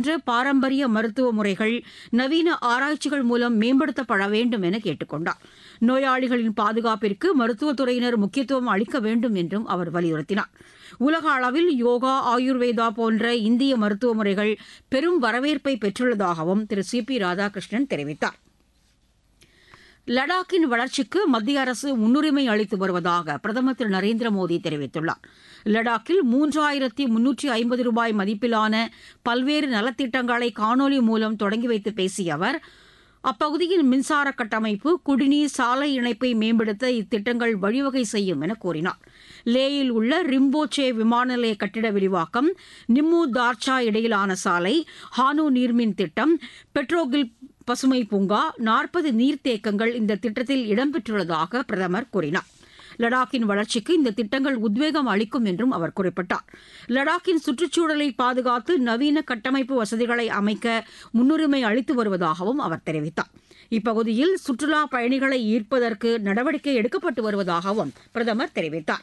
போன்ற பாரம்பரிய மருத்துவ முறைகள் நவீன ஆராய்ச்சிகள் மூலம் மேம்படுத்தப்பட வேண்டும் என கேட்டுக் கொண்டார் நோயாளிகளின் பாதுகாப்பிற்கு மருத்துவத்துறையினர் முக்கியத்துவம் அளிக்க வேண்டும் என்றும் அவர் வலியுறுத்தினார் உலக அளவில் யோகா ஆயுர்வேதா போன்ற இந்திய மருத்துவ முறைகள் பெரும் வரவேற்பை பெற்றுள்ளதாகவும் திரு சி பி ராதாகிருஷ்ணன் தெரிவித்தார் லடாக்கின் வளர்ச்சிக்கு மத்திய அரசு முன்னுரிமை அளித்து வருவதாக பிரதமர் திரு நரேந்திர மோடி தெரிவித்துள்ளார் லடாக்கில் மூன்றாயிரத்தி முன்னூற்றி ஐம்பது ரூபாய் மதிப்பிலான பல்வேறு நலத்திட்டங்களை காணொலி மூலம் தொடங்கி வைத்து பேசிய அவர் அப்பகுதியின் மின்சார கட்டமைப்பு குடிநீர் சாலை இணைப்பை மேம்படுத்த இத்திட்டங்கள் வழிவகை செய்யும் என கூறினார் லேயில் உள்ள ரிம்போச்சே விமான நிலைய கட்டிட விரிவாக்கம் நிம்மு தார்ச்சா இடையிலான சாலை ஹானு நீர்மின் திட்டம் பெட்ரோகில் பசுமை பூங்கா நாற்பது நீர்த்தேக்கங்கள் இந்த திட்டத்தில் இடம்பெற்றுள்ளதாக பிரதமர் கூறினார் லடாக்கின் வளர்ச்சிக்கு இந்த திட்டங்கள் உத்வேகம் அளிக்கும் என்றும் அவர் குறிப்பிட்டார் லடாக்கின் சுற்றுச்சூழலை பாதுகாத்து நவீன கட்டமைப்பு வசதிகளை அமைக்க முன்னுரிமை அளித்து வருவதாகவும் அவர் தெரிவித்தார் இப்பகுதியில் சுற்றுலா பயணிகளை ஈர்ப்பதற்கு நடவடிக்கை எடுக்கப்பட்டு வருவதாகவும் பிரதமர் தெரிவித்தார்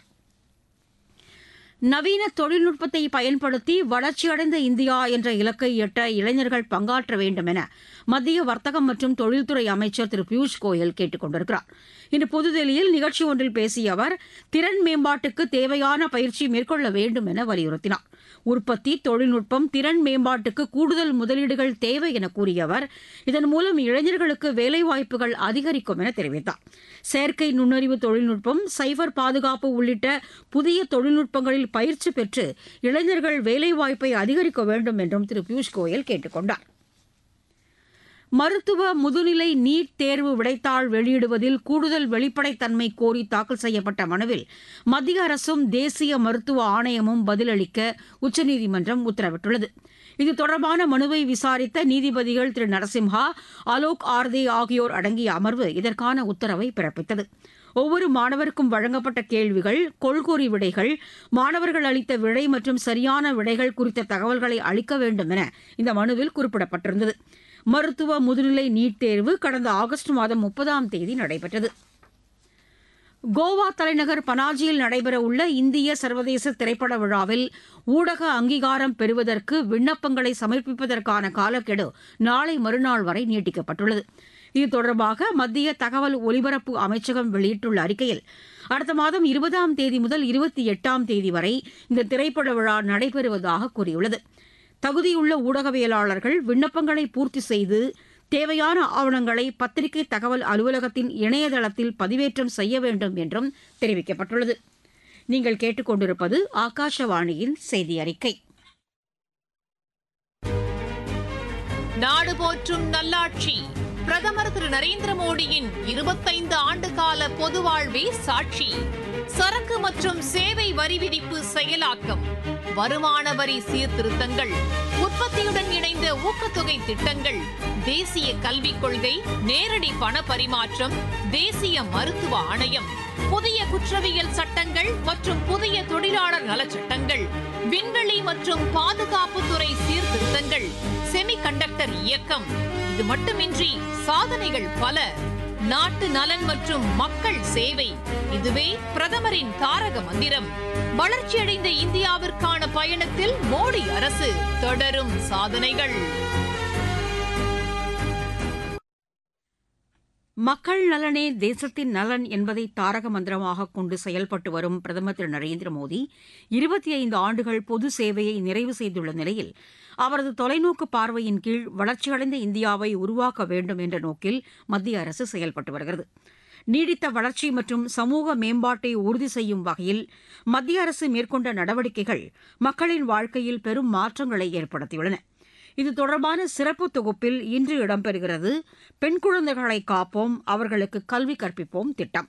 நவீன தொழில்நுட்பத்தை பயன்படுத்தி வளர்ச்சியடைந்த இந்தியா என்ற இலக்கை எட்ட இளைஞர்கள் பங்காற்ற வேண்டும் என மத்திய வர்த்தகம் மற்றும் தொழில்துறை அமைச்சர் திரு பியூஷ் கோயல் கேட்டுக் கொண்டிருக்கிறார் இன்று புதுதில்லியில் நிகழ்ச்சி ஒன்றில் பேசிய அவர் திறன் மேம்பாட்டுக்கு தேவையான பயிற்சி மேற்கொள்ள வேண்டும் என வலியுறுத்தினார் உற்பத்தி தொழில்நுட்பம் திறன் மேம்பாட்டுக்கு கூடுதல் முதலீடுகள் தேவை என கூறிய அவர் இதன் மூலம் இளைஞர்களுக்கு வேலைவாய்ப்புகள் அதிகரிக்கும் என தெரிவித்தார் செயற்கை நுண்ணறிவு தொழில்நுட்பம் சைபர் பாதுகாப்பு உள்ளிட்ட புதிய தொழில்நுட்பங்களில் பயிற்சி பெற்று இளைஞர்கள் வேலைவாய்ப்பை அதிகரிக்க வேண்டும் என்றும் திரு பியூஷ் கோயல் கேட்டுக் கொண்டார் மருத்துவ முதுநிலை நீட் தேர்வு விடைத்தாள் வெளியிடுவதில் கூடுதல் வெளிப்படைத்தன்மை கோரி தாக்கல் செய்யப்பட்ட மனுவில் மத்திய அரசும் தேசிய மருத்துவ ஆணையமும் பதிலளிக்க உச்சநீதிமன்றம் உத்தரவிட்டுள்ளது இது தொடர்பான மனுவை விசாரித்த நீதிபதிகள் திரு நரசிம்ஹா அலோக் ஆர்தே ஆகியோர் அடங்கிய அமர்வு இதற்கான உத்தரவை பிறப்பித்தது ஒவ்வொரு மாணவருக்கும் வழங்கப்பட்ட கேள்விகள் கொள்கூறி விடைகள் மாணவர்கள் அளித்த விடை மற்றும் சரியான விடைகள் குறித்த தகவல்களை அளிக்க வேண்டும் என இந்த மனுவில் குறிப்பிடப்பட்டிருந்தது மருத்துவ முதுநிலை நீட் தேர்வு கடந்த ஆகஸ்ட் மாதம் முப்பதாம் தேதி நடைபெற்றது கோவா தலைநகர் பனாஜியில் நடைபெறவுள்ள இந்திய சர்வதேச திரைப்பட விழாவில் ஊடக அங்கீகாரம் பெறுவதற்கு விண்ணப்பங்களை சமர்ப்பிப்பதற்கான காலக்கெடு நாளை மறுநாள் வரை நீட்டிக்கப்பட்டுள்ளது இது தொடர்பாக மத்திய தகவல் ஒலிபரப்பு அமைச்சகம் வெளியிட்டுள்ள அறிக்கையில் அடுத்த மாதம் இருபதாம் தேதி முதல் இருபத்தி எட்டாம் தேதி வரை இந்த திரைப்பட விழா நடைபெறுவதாக கூறியுள்ளது தகுதியுள்ள ஊடகவியலாளர்கள் விண்ணப்பங்களை பூர்த்தி செய்து தேவையான ஆவணங்களை பத்திரிகை தகவல் அலுவலகத்தின் இணையதளத்தில் பதிவேற்றம் செய்ய வேண்டும் என்றும் தெரிவிக்கப்பட்டுள்ளது நீங்கள் கேட்டுக்கொண்டிருப்பது ஆகாஷவாணியின் செய்தி அறிக்கை நாடு போற்றும் நல்லாட்சி பிரதமர் திரு நரேந்திர மோடியின் இருபத்தைந்து ஆண்டு கால பொது வாழ்வே சாட்சி சரக்கு மற்றும் சேவை வரி விதிப்பு செயலாக்கம் வருமான வரி சீர்திருத்தங்கள் உற்பத்தியுடன் இணைந்த ஊக்கத்தொகை திட்டங்கள் தேசிய கல்விக் கொள்கை நேரடி பண பரிமாற்றம் தேசிய மருத்துவ ஆணையம் புதிய குற்றவியல் சட்டங்கள் மற்றும் புதிய தொழிலாளர் நலச்சட்டங்கள் விண்வெளி மற்றும் பாதுகாப்புத்துறை சீர்திருத்தங்கள் செமிகண்டக்டர் இயக்கம் இது மட்டுமின்றி சாதனைகள் பல நாட்டு நலன் மற்றும் மக்கள் சேவை இதுவே பிரதமரின் தாரக மந்திரம் வளர்ச்சியடைந்த இந்தியாவிற்கான பயணத்தில் மோடி அரசு தொடரும் சாதனைகள் மக்கள் நலனே தேசத்தின் நலன் என்பதை தாரக மந்திரமாக கொண்டு செயல்பட்டு வரும் பிரதமர் திரு நரேந்திர மோடி இருபத்தி ஐந்து ஆண்டுகள் பொது சேவையை நிறைவு செய்துள்ள நிலையில் அவரது தொலைநோக்கு பார்வையின் கீழ் வளர்ச்சியடைந்த இந்தியாவை உருவாக்க வேண்டும் என்ற நோக்கில் மத்திய அரசு செயல்பட்டு வருகிறது நீடித்த வளர்ச்சி மற்றும் சமூக மேம்பாட்டை உறுதி செய்யும் வகையில் மத்திய அரசு மேற்கொண்ட நடவடிக்கைகள் மக்களின் வாழ்க்கையில் பெரும் மாற்றங்களை ஏற்படுத்தியுள்ளன இது தொடர்பான சிறப்பு தொகுப்பில் இன்று இடம்பெறுகிறது பெண் குழந்தைகளை காப்போம் அவர்களுக்கு கல்வி கற்பிப்போம் திட்டம்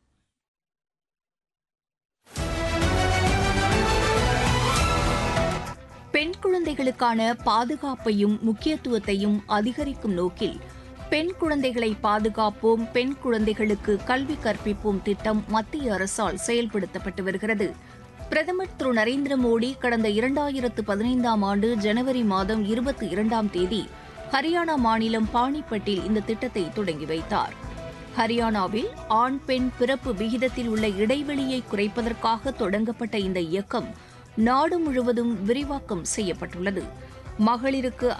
பெண் குழந்தைகளுக்கான பாதுகாப்பையும் முக்கியத்துவத்தையும் அதிகரிக்கும் நோக்கில் பெண் குழந்தைகளை பாதுகாப்போம் பெண் குழந்தைகளுக்கு கல்வி கற்பிப்போம் திட்டம் மத்திய அரசால் செயல்படுத்தப்பட்டு வருகிறது பிரதமர் திரு நரேந்திர மோடி கடந்த இரண்டாயிரத்து பதினைந்தாம் ஆண்டு ஜனவரி மாதம் இருபத்தி இரண்டாம் தேதி ஹரியானா மாநிலம் பாணிப்பட்டில் இந்த திட்டத்தை தொடங்கி வைத்தார் ஹரியானாவில் ஆண் பெண் பிறப்பு விகிதத்தில் உள்ள இடைவெளியை குறைப்பதற்காக தொடங்கப்பட்ட இந்த இயக்கம் நாடு முழுவதும் விரிவாக்கம் செய்யப்பட்டுள்ளது மகளிருக்கு